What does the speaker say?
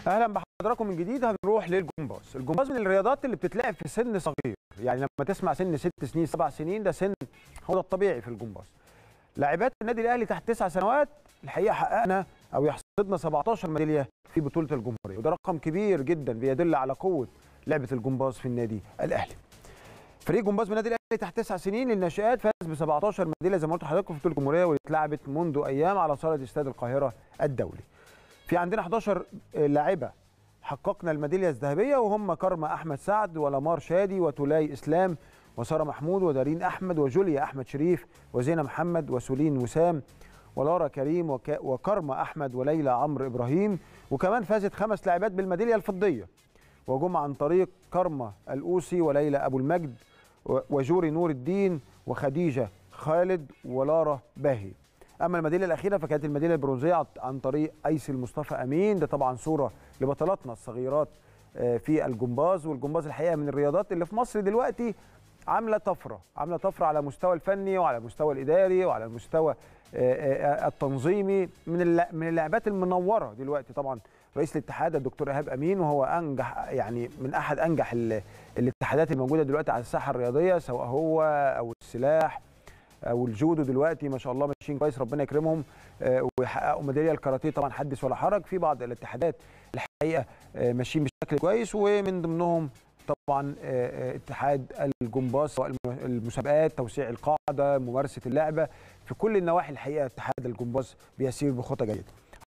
اهلا بحضراتكم من جديد هنروح للجمباز الجمباز من الرياضات اللي بتتلعب في سن صغير يعني لما تسمع سن ست سنين سبع سنين ده سن هو ده الطبيعي في الجمباز لاعبات النادي الاهلي تحت تسع سنوات الحقيقه حققنا او يحصدنا 17 ميداليه في بطوله الجمهوريه وده رقم كبير جدا بيدل على قوه لعبه الجمباز في النادي الاهلي فريق جمباز من النادي الاهلي تحت تسع سنين للناشئات فاز ب 17 ميداليه زي ما قلت لحضراتكم في بطوله الجمهوريه واللي اتلعبت منذ ايام على صاله استاد القاهره الدولي في عندنا 11 لاعبه حققنا الميداليه الذهبيه وهم كرمه احمد سعد ولمار شادي وتولاي اسلام وساره محمود ودارين احمد وجوليا احمد شريف وزينه محمد وسولين وسام ولارا كريم وك... وكرمه احمد وليلى عمرو ابراهيم وكمان فازت خمس لاعبات بالميداليه الفضيه وجم عن طريق كرمه الاوسي وليلى ابو المجد وجوري نور الدين وخديجه خالد ولارا باهي اما الميداليه الاخيره فكانت الميداليه البرونزيه عن طريق ايسي المصطفى امين ده طبعا صوره لبطلاتنا الصغيرات في الجمباز والجمباز الحقيقه من الرياضات اللي في مصر دلوقتي عامله طفره عامله طفره على المستوى الفني وعلى المستوى الاداري وعلى المستوى التنظيمي من من اللعبات المنوره دلوقتي طبعا رئيس الاتحاد الدكتور ايهاب امين وهو انجح يعني من احد انجح الاتحادات الموجوده دلوقتي على الساحه الرياضيه سواء هو او السلاح او الجودو دلوقتي ما شاء الله ماشيين كويس ربنا يكرمهم ويحققوا ميداليه الكاراتيه طبعا حدث ولا حرج في بعض الاتحادات الحقيقه ماشيين بشكل كويس ومن ضمنهم طبعا اتحاد الجمباز سواء المسابقات توسيع القاعده ممارسه اللعبه في كل النواحي الحقيقه اتحاد الجمباز بيسير بخطى جيده